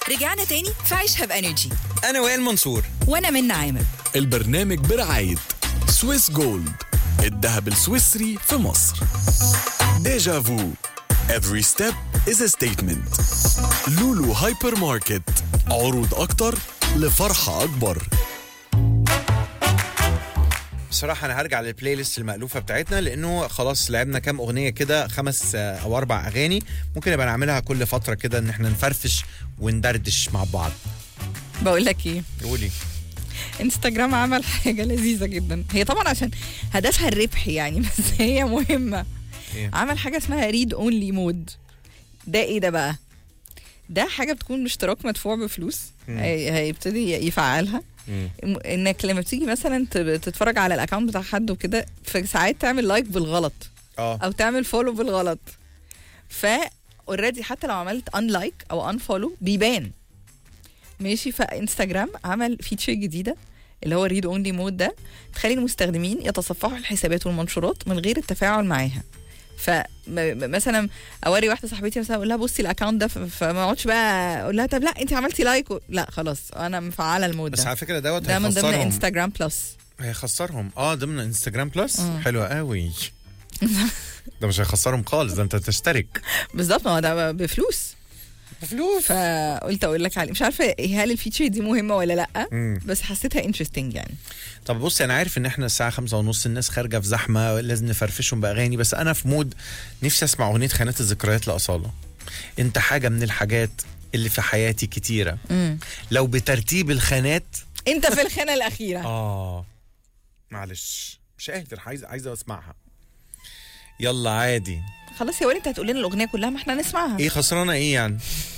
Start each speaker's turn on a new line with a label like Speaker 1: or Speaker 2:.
Speaker 1: رجعنا تاني في عيشها بانرجي
Speaker 2: انا وائل منصور
Speaker 1: وانا من عامر
Speaker 3: البرنامج برعاية سويس جولد الذهب السويسري في مصر ديجا فو Every step is a statement لولو هايبر ماركت عروض أكتر لفرحة أكبر
Speaker 2: بصراحة أنا هرجع للبلاي ليست المألوفة بتاعتنا لأنه خلاص لعبنا كام أغنية كده خمس آه، أو أربع أغاني ممكن نبقى نعملها كل فترة كده إن إحنا نفرفش وندردش مع بعض
Speaker 1: بقول لك ايه
Speaker 2: قولي
Speaker 1: انستجرام عمل حاجه لذيذه جدا هي طبعا عشان هدفها الربح يعني بس هي مهمه
Speaker 2: إيه؟
Speaker 1: عمل حاجه اسمها ريد اونلي مود ده ايه ده بقى ده حاجه بتكون باشتراك مدفوع بفلوس
Speaker 2: مم.
Speaker 1: هي- هيبتدي يفعلها
Speaker 2: مم.
Speaker 1: م- انك لما بتيجي مثلا ت- تتفرج على الاكونت بتاع حد وكده في ساعات تعمل لايك بالغلط
Speaker 2: اه
Speaker 1: او تعمل فولو بالغلط ف اوريدي حتى لو عملت ان لايك او ان فولو بيبان ماشي فانستجرام عمل فيتشر جديده اللي هو ريد اونلي مود ده تخلي المستخدمين يتصفحوا الحسابات والمنشورات من غير التفاعل معاها فمثلا اوري واحده صاحبتي مثلا اقول لها بصي الاكونت ده ف- فما اقعدش بقى اقول لها طب لا انت عملتي لايك و... لا خلاص انا مفعله المود
Speaker 2: بس
Speaker 1: ده
Speaker 2: على فكرة دوت
Speaker 1: ده من ضمن
Speaker 2: هيخسرهم
Speaker 1: انستجرام بلس
Speaker 2: هيخسرهم اه ضمن انستجرام بلس
Speaker 1: مم.
Speaker 2: حلوة قوي ده مش هيخسرهم خالص ده انت تشترك
Speaker 1: بالظبط ما هو ده بفلوس
Speaker 2: فلوس
Speaker 1: فقلت اقول لك عليه مش عارفه هل الفيتشر دي مهمه ولا لا
Speaker 2: مم.
Speaker 1: بس حسيتها انترستنج يعني
Speaker 2: طب بصي انا عارف ان احنا الساعه خمسة ونص الناس خارجه في زحمه لازم نفرفشهم باغاني بس انا في مود نفسي اسمع اغنيه خانات الذكريات لاصاله انت حاجه من الحاجات اللي في حياتي كتيره
Speaker 1: مم.
Speaker 2: لو بترتيب الخانات
Speaker 1: انت في الخانه الاخيره
Speaker 2: اه معلش مش قادر عايز عايز اسمعها يلا عادي
Speaker 1: خلاص يا وائل انت هتقول لنا الاغنيه كلها ما احنا نسمعها
Speaker 2: ايه خسرانه ايه يعني